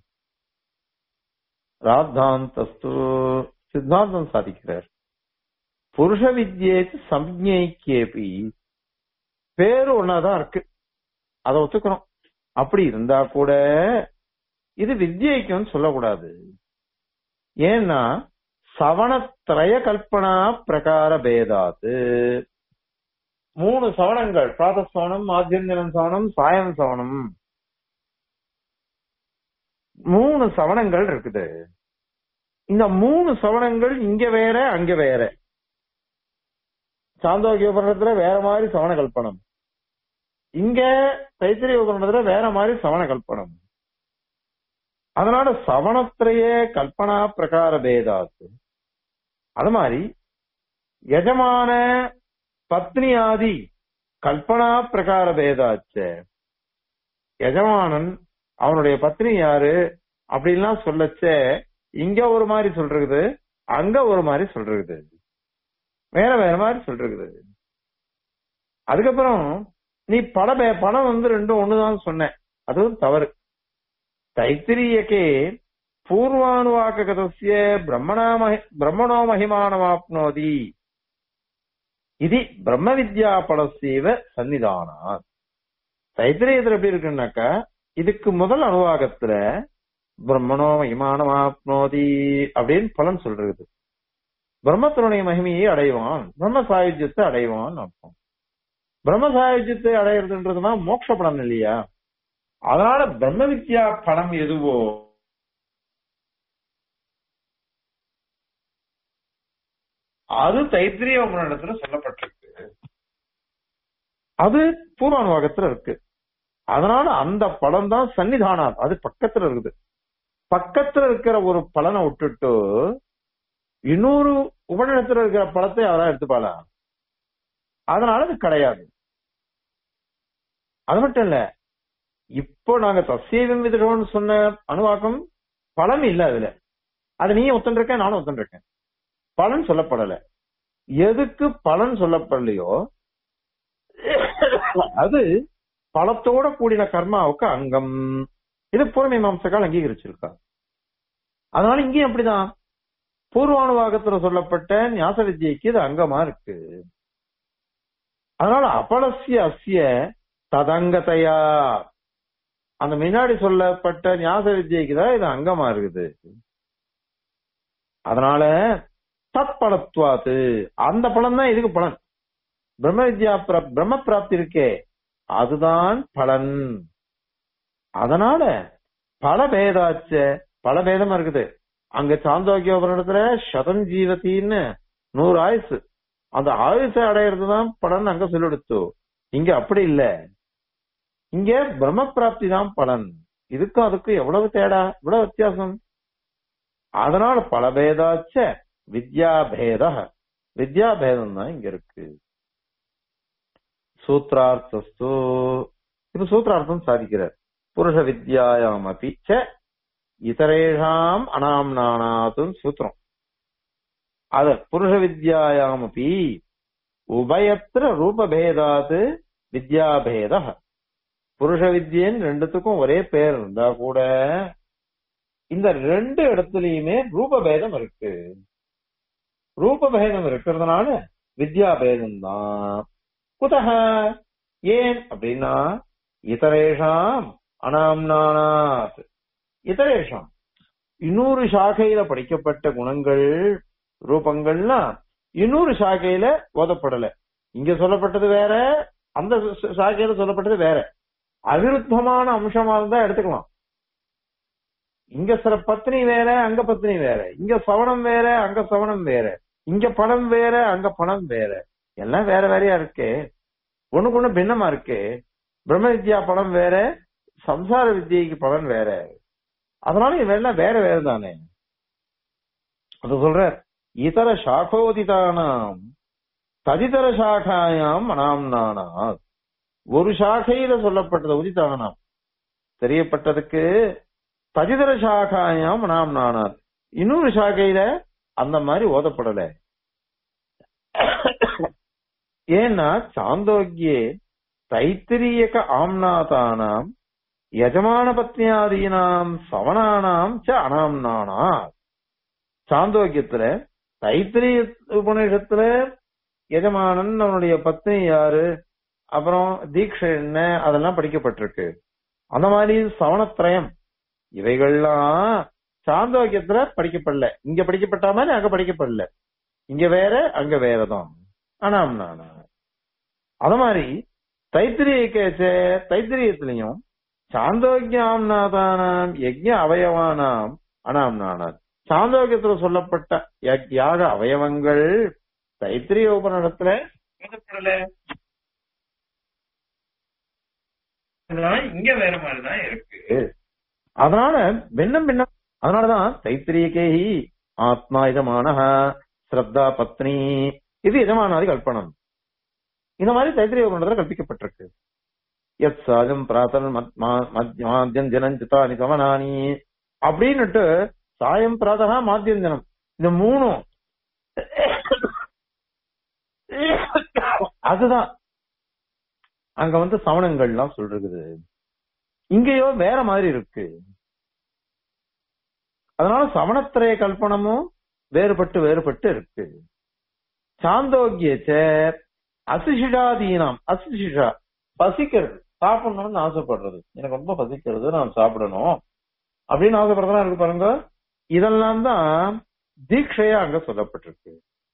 ராத்தாந்தஸ்து சித்தாந்தம் சாதிக்கிறார் புருஷ வித்யேக்கு சம்ஞைக்கேபி பேரு ஒன்னாதான் இருக்கு அதை ஒத்துக்கிறோம் அப்படி இருந்தா கூட இது வித்யைக்குன்னு சொல்லக்கூடாது ஏன்னா சவணத்திரய கல்பனா பிரகார பேதாத்து மூணு சவணங்கள் பிராத சவணம் ஆத்தியந்திரம் சவணம் சாயம் சவணம் மூணு சவணங்கள் இருக்குது இந்த மூணு சவணங்கள் இங்க வேற அங்க வேற சாந்தோக்கிய உபநிடத்துல வேற மாதிரி சவண கல்பனம் இங்க தைத்திரிய உபநிடத்துல வேற மாதிரி சவண கல்பனம் அதனால சவணத்திரைய கல்பனா பிரகார பேதாத்து அது மாதிரி எஜமான பத்னி ஆதி கல்பனா பிரகார பேதாச்ச எஜமானன் அவனுடைய பத்னி யாரு அப்படின்லாம் சொல்லச்ச இங்க ஒரு மாதிரி சொல்றது அங்க ஒரு மாதிரி சொல்றது வேற வேற மாதிரி சொல்றது அதுக்கப்புறம் நீ பட பே- படம் வந்து ரெண்டும் ஒண்ணுதான் சொன்ன அதுவும் தவறு தைத்திரியக்கே பூர்வானுவாக்ககதஸ்ய பிரம்மணா மஹி பிரம்மணோ மகிமானமாப்னோதி இது பிரம்ம வித்யா படசீவ சன்னிதானா தைத்திரியத்துல எப்படி இருக்குன்னாக்கா இதுக்கு முதல் அனுவாகத்துல பிரம்மணோ மகிமானமாப்னோதி அப்படின்னு பலன் சொல்றது பிரம்மத்தினுடைய மகிமையை அடைவான் பிரம்ம சாயுஜ்யத்தை அடைவான் அர்த்தம் பிரம்ம சாயுஜ்யத்தை அடையிறதுன்றதுனா மோட்ச பலன் இல்லையா அதனால பிரம்ம வித்யா பலம் எதுவோ அது தைத்திரிய உபநிடத்துல சொல்லப்பட்டிருக்கு அது பூர்வானுவாகத்துல இருக்கு அதனால அந்த பலம் தான் சன்னிதானம் அது பக்கத்துல இருக்குது பக்கத்துல இருக்கிற ஒரு பலனை விட்டுட்டு இன்னொரு உபநிடத்துல இருக்கிற பழத்தை யாராவது எடுத்துப்பாளா அதனால அது கிடையாது அது மட்டும் இல்ல இப்போ நாங்க தசேவம் விதிரோன்னு சொன்ன அணுவாக்கம் பலன் இல்ல அதுல அது நீ ஒத்துருக்க நானும் ஒத்துருக்கேன் பலன் சொல்லப்படல எதுக்கு பலன் சொல்லப்படலையோ அது பலத்தோட கூடின கர்மாவுக்கு அங்கம் இது பூர்வ மாம்சக்கால் அங்கீகரிச்சிருக்கா அதனால இங்கேயும் அப்படிதான் பூர்வானுவாகத்துல சொல்லப்பட்ட ஞாச வித்யைக்கு இது அங்கமா இருக்கு அதனால அபலசிய அசிய ததங்கதையா அந்த முன்னாடி சொல்லப்பட்ட ஞாச வித்யைக்கு தான் இது அங்கமா இருக்குது அதனால தத் பலத்வாத்து அந்த பலன் தான் இதுக்கு பலன் பிரம்ம வித்யா பிர- பிரம்ம பிராப்தி இருக்கே அதுதான் பலன் அதனால பல பேதாச்ச பல பேதம் இருக்குது அங்க சாந்தோக்கிய இடத்துல சதம் ஜீவத்தின்னு நூறு ஆயுசு அந்த ஆயுசை அடையிறது தான் பலன் அங்க சொல்லிடுத்து இங்க அப்படி இல்ல இங்க பிரம்ம பிராப்தி தான் பலன் இதுக்கும் அதுக்கும் எவ்வளவு தேடா இவ்வளவு வித்தியாசம் அதனால பல பேதாச்ச வித்யா பேத வித்யா பேதம் தான் இங்க இருக்கு சூத்ரார்த்தஸ்து இப்ப சூத்ரார்த்தம் சாதிக்கிறார் புருஷ வித்யாயாம் அப்பி ச இதரேஷாம் அனாம்னானாத்தும் சூத்திரம் அத புருஷ வித்யாயாம் அப்பி உபயத்திர ரூபபேதாத் வித்யாபேத புருஷ வித்யன்னு ரெண்டுத்துக்கும் ஒரே பேர் இருந்தா கூட இந்த ரெண்டு இடத்துலயுமே ரூபபேதம் இருக்கு ரூபபேதம் இருக்கிறதுனால வித்யாபேதம் தான் குதக ஏன் அப்படின்னா இதரேஷாம் அனாம்னானாத் இதரேஷாம் இன்னொரு சாகையில படிக்கப்பட்ட குணங்கள் ரூபங்கள்லாம் இன்னொரு சாகையில ஓதப்படல இங்க சொல்லப்பட்டது வேற அந்த ச- சாகையில சொல்லப்பட்டது வேற அவிருத்தமான அம்சமா இருந்தா எடுத்துக்கலாம் இங்க சில பத்னி வேற அங்க பத்னி வேற இங்க சவணம் வேற அங்க சவணம் வேற இங்க பணம் வேற அங்க பணம் வேற எல்லாம் வேற வேறையா இருக்கே ஒண்ணுக்கு ஒண்ணு பின்னமா இருக்கு பிரம்ம வித்யா படம் வேற சம்சார வித்யைக்கு பலன் வேற அதனால இவெல்லாம் வேற வேற தானே அது சொல்ற இதர சாகோதிதானாம் ததிதர சாகாயாம் அனாம்னானா ஒரு சாகையில சொல்லப்பட்டது உதிதானாம் தெரியப்பட்டதுக்கு ததிதர சாகாயாம் அனாம்னானார் இன்னொரு சாகையில அந்த மாதிரி ஓதப்படல ஏன்னா சாந்தோக்கியே தைத்திரியக ஆம்நாதானாம் யஜமான பத்னியாதீனாம் சவனானாம் ச அனாம்னானா சாந்தோக்கியத்துல தைத்திரிய உபநிஷத்துல எஜமானன் அவனுடைய பத்னி யாரு அப்புறம் தீட்சை என்ன அதெல்லாம் படிக்கப்பட்டிருக்கு அந்த மாதிரி சவணத்திரயம் இவைகள்லாம் சாந்தோக்கியத்துல படிக்கப்படல இங்க படிக்கப்பட்ட மாதிரி அங்க படிக்கப்படல இங்க வேற அங்க வேறதான் அனாம்னானா அது மாதிரி தைத்திரிய கேச்ச தைத்திரியத்திலையும் சாந்தோக்கியாம்நாதானாம் யஜ்ய அவயவானாம் அனாம்னானார் சாந்தோக்கியத்துல சொல்லப்பட்ட ய- யாக அவயவங்கள் தைத்திரிய உபநிடத்துல எழுதப்படல அதனால இங்க வேற மாதிரிதான் இருக்கு அதனால பின்னம் பின்னம் அதனாலதான் தைத்திரியகேஹி ஆத்மா இதமான ஸ்ரத்தா பத்னி இது இதமானாதி கல்பனம் இந்த மாதிரி தைத்திரிய உபநிடத்துல கற்பிக்கப்பட்டிருக்கு எத் சாஜம் பிராத்தன் மாத்தியம் ஜனம் சித்தானி சமனானி அப்படின்னுட்டு சாயம் பிராதகா மாத்தியம் ஜனம் இந்த மூணும் அதுதான் அங்க வந்து சவணங்கள்லாம் சொல்றது இங்கேயோ வேற மாதிரி இருக்கு அதனால சவணத்திரைய கல்பனமும் வேறுபட்டு வேறுபட்டு இருக்கு சாந்தோக்கியச்ச அசிஷிடாதீனம் அசிஷிஷா பசிக்கிறது சாப்பிடணும்னு ஆசைப்படுறது எனக்கு ரொம்ப பசிக்கிறது நான் சாப்பிடணும் அப்படின்னு ஆசைப்படுறதா இருக்கு பாருங்க இதெல்லாம் தான் தீட்சையா அங்க சொல்லப்பட்டிருக்கு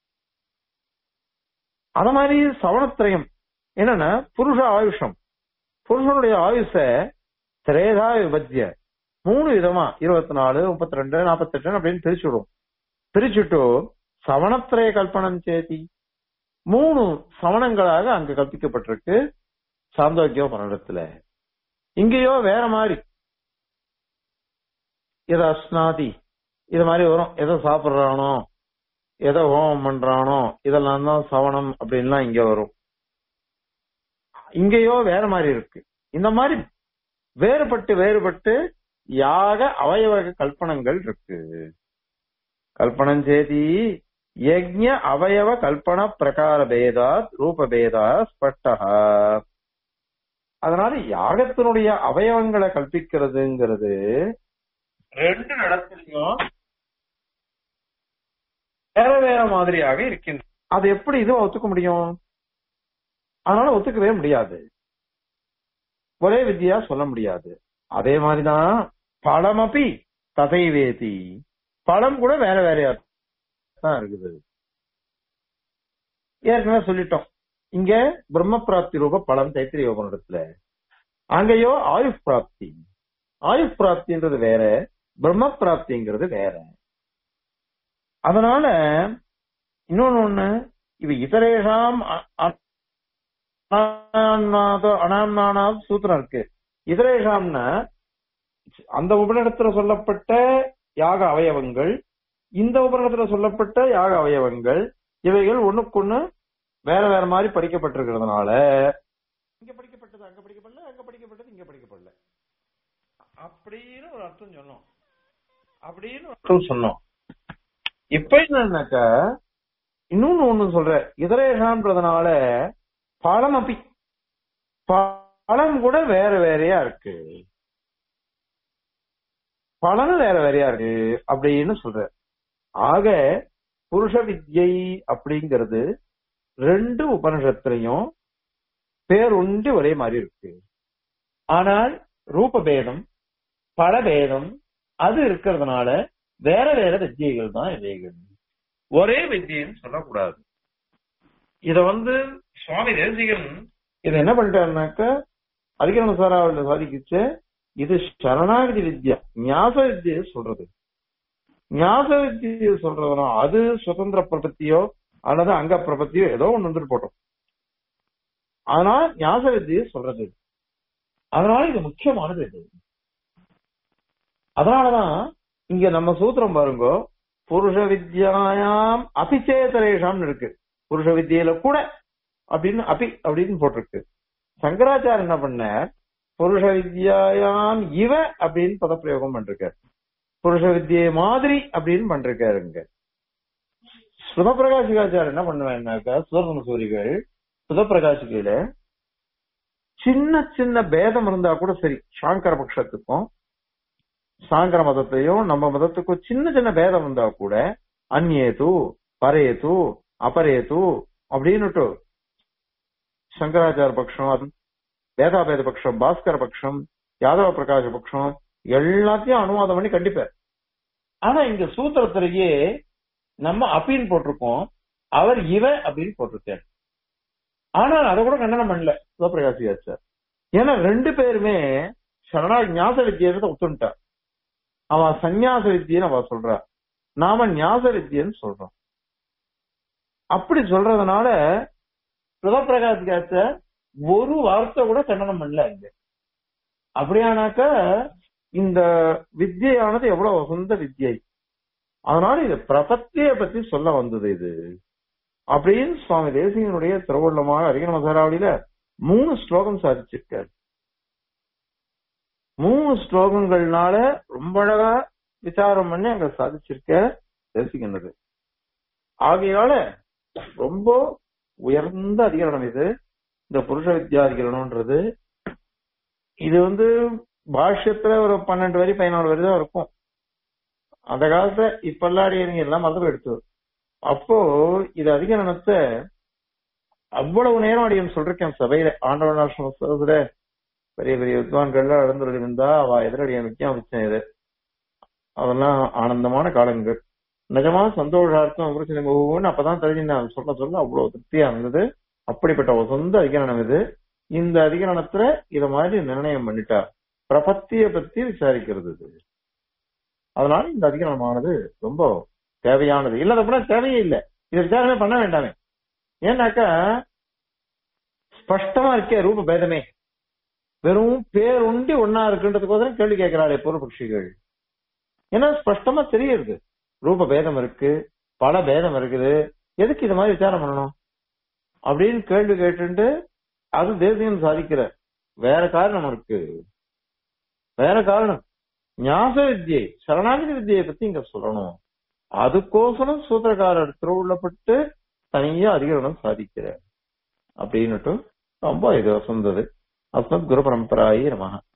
அத மாதிரி சவணத்திரயம் என்னன்னா புருஷ ஆயுஷம் புருஷனுடைய ஆயுஷ திரேதா விபத்திய மூணு விதமா இருபத்தி நாலு முப்பத்தி ரெண்டு நாற்பத்தி எட்டு அப்படின்னு பிரிச்சுடும் பிரிச்சுட்டு சவணத்திரய கல்பனம் சேதி மூணு சவணங்களாக அங்க கற்பிக்கப்பட்டிருக்கு சாந்தோக்கிய பன்னடத்துல இங்கேயோ வேற மாதிரி எதை அஸ்னாதி இது மாதிரி வரும் எதை சாப்பிடுறானோ எதை ஹோமம் பண்றானோ இதெல்லாம் தான் சவணம் அப்படின்லாம் இங்க வரும் இங்கேயோ வேற மாதிரி இருக்கு இந்த மாதிரி வேறுபட்டு வேறுபட்டு யாக அவயவ கல்பனங்கள் இருக்கு கல்பனம் சேதி யஜ்ஞ அவயவ கல்பன பிரகார பேதாத் ரூப பேதா ஸ்பஷ்டா அதனால யாகத்தினுடைய அவயவங்களை கல்பிக்கிறதுங்கிறது ரெண்டு இடத்துலயும் வேற வேற மாதிரியாக இருக்கின்றன அது எப்படி இதுவும் ஒத்துக்க முடியும் அதனால ஒத்துக்கவே முடியாது ஒரே வித்தியா சொல்ல முடியாது அதே மாதிரிதான் பழமப்பி ததைவேதி பழம் கூட வேற வேறையா தான் இருக்குது ஏற்கனவே சொல்லிட்டோம் இங்க பிரம்ம பிராப்தி ரூப பழம் தைத்திரிய யோகனிடத்துல அங்கேயோ ஆயுஷ் பிராப்தி ஆயுஷ் பிராப்தின்றது வேற பிரம்ம பிராப்திங்கிறது வேற அதனால இன்னொன்னு ஒண்ணு இவ இதரேஷாம் அனாம்னானா சூத்திரம் இருக்கு இதரேஷாம்னா அந்த உபநிடத்துல சொல்லப்பட்ட யாக அவயவங்கள் இந்த உபநிடத்துல சொல்லப்பட்ட யாக அவயவங்கள் இவைகள் ஒண்ணுக்கொண்ணு வேற வேற மாதிரி படிக்கப்பட்டிருக்கிறதுனால இங்க படிக்கப்பட்டது அங்க படிக்கப்படல அங்க படிக்கப்பட்டது இங்க படிக்கப்படல அப்படின்னு ஒரு அர்த்தம் சொன்னோம் அப்படின்னு ஒரு அர்த்தம் சொன்னோம் இப்ப என்னன்னாக்கா இன்னொன்னு ஒண்ணு சொல்ற இதரேஷான்றதுனால பழம் அப்படி பழம் கூட வேற வேறையா இருக்கு பலன் வேற வேறையா இருக்கு அப்படின்னு சொல்ற ஆக புருஷ வித்யை அப்படிங்கிறது ரெண்டு உபனிஷத்துலையும் பேர் உண்டு ஒரே மாதிரி இருக்கு ஆனால் ரூப பேதம் பல பேதம் அது இருக்கிறதுனால வேற வேற வித்தியைகள் தான் இவைகள் ஒரே வித்தியன்னு சொல்லக்கூடாது இத வந்து சுவாமி தேசிகன் இத என்ன பண்ணிட்டாருனாக்க அதிகரண சாராவில் சாதிக்கிச்சு இது சரணாகதி வித்யா ஞாச வித்தியை சொல்றது ஞாச வித்தியை சொல்றதுனா அது சுதந்திர பிரபத்தியோ அல்லது அங்க பிரபத்தியோ ஏதோ ஒண்ணு வந்துட்டு போட்டோம் அதனால ஞாச வித்தியை சொல்றது அதனால இது முக்கியமானது இது அதனாலதான் இங்க நம்ம சூத்திரம் பாருங்க புருஷ வித்யாயாம் அபிச்சேதரேஷாம் இருக்கு புருஷ வித்தியில கூட அப்படின்னு அபி அப்படின்னு போட்டிருக்கு சங்கராச்சார் என்ன பண்ண புருஷ வித்யாயாம் இவ அப்படின்னு பதப்பிரயோகம் பண்ணிருக்காரு புருஷ வித்தியை மாதிரி அப்படின்னு பண்றாருங்க சுதப்பிரகாசிகாச்சார் என்ன பண்ணுவேன்னாக்கா சுதர்ம சூரிகள் சுதப்பிரகாசிகையில சின்ன சின்ன பேதம் இருந்தா கூட சரி சாங்கர பட்சத்துக்கும் சாங்கர மதத்தையும் நம்ம மதத்துக்கும் சின்ன சின்ன பேதம் இருந்தா கூட அந்நேது பரேது அபரேது அப்படின்னுட்டு சங்கராச்சார பட்சம் வேதாபேத பட்சம் பாஸ்கர பட்சம் யாதவ பிரகாஷ பட்சம் எல்லாத்தையும் அனுவாதம் பண்ணி கண்டிப்பார் ஆனா இங்க சூத்திரத்திலேயே நம்ம அப்பின்னு போட்டிருக்கோம் அவர் இவ அப்படின்னு போட்டிருக்கார் ஆனால் அதை கூட கண்டனம் பண்ணல சிவபிரகாசியாச்சார் ஏன்னா ரெண்டு பேருமே சரணா ஞாச வித்தியத்தை ஒத்துட்டார் அவன் சந்நியாச வித்தியன்னு அவ சொல்றா நாம ஞாச வித்தியன்னு சொல்றோம் அப்படி சொல்றதுனால சிவபிரகாசிகாச்ச ஒரு வார்த்தை கூட கண்டனம் பண்ணல இங்க அப்படியானாக்க இந்த வித்தியானது எவ்வளவு வசந்த வித்தியை அதனால இது பிரபத்திய பத்தி சொல்ல வந்தது இது அப்படின்னு சுவாமி தேசிகனுடைய திருவள்ளமாக அரிகன மசாராவளியில மூணு ஸ்லோகம் சாதிச்சிருக்காரு மூணு ஸ்லோகங்கள்னால ரொம்ப அழகா விசாரம் பண்ணி அங்க சாதிச்சிருக்க தேசிகனது ஆகையால ரொம்ப உயர்ந்த அதிகரணம் இது இந்த புருஷ வித்யாதிகரணம்ன்றது இது வந்து பாஷ்யத்துல ஒரு பன்னெண்டு வரி பதினாலு வரி தான் இருக்கும் அந்த காலத்துல இப்பெல்லாம் அடியறீங்க எல்லாம் மறந்து போயிடுச்சு அப்போ இது அதிகரணத்தை அவ்வளவு நேரம் அடியன் சொல்றேன் சபையில ஆண்டவன் சொல்றதுல பெரிய பெரிய வித்வான்கள்லாம் எழுந்துருந்தா அவ எதிரடிய முக்கியம் வச்சேன் இது அதெல்லாம் ஆனந்தமான காலங்கள் நிஜமா சந்தோஷார்த்தம் பிரச்சனை போகும்னு அப்பதான் தெரிஞ்சு நான் சொல்ல சொல்ல அவ்வளவு திருப்தியா இருந்தது அப்படிப்பட்ட ஒரு சொந்த அதிகரணம் இது இந்த அதிகரணத்துல இத மாதிரி நிர்ணயம் பண்ணிட்டார் பிரபத்திய பத்தி விசாரிக்கிறது இது அதனால இந்த அதிகரணமானது ரொம்ப தேவையானது இல்லாத கூட தேவையே இல்லை இதை விசாரணை பண்ண வேண்டாமே ஏன்னாக்கா ஸ்பஷ்டமா இருக்கே ரூப பேதமே வெறும் பேர் உண்டி ஒன்னா இருக்குன்றதுக்கோசரம் கேள்வி கேட்கிறாளே பூர்வபக்ஷிகள் ஏன்னா ஸ்பஷ்டமா தெரியுது ரூப பேதம் இருக்கு பல பேதம் இருக்குது எதுக்கு இது மாதிரி விசாரம் பண்ணணும் அப்படின்னு கேள்வி கேட்டுட்டு அது தேசியம் சாதிக்கிற வேற காரணம் இருக்கு வேற காரணம் ஞாச வித்தியை சரணாகதி வித்தியை பத்தி இங்க சொல்லணும் அதுக்கோசரம் சூத்திரக்காரர் திருவுள்ளப்பட்டு தனியா அதிகரணம் சாதிக்கிற அப்படின்னுட்டு ரொம்ப இது வசந்தது அஸ்மத் குரு பரம்பராயி நமக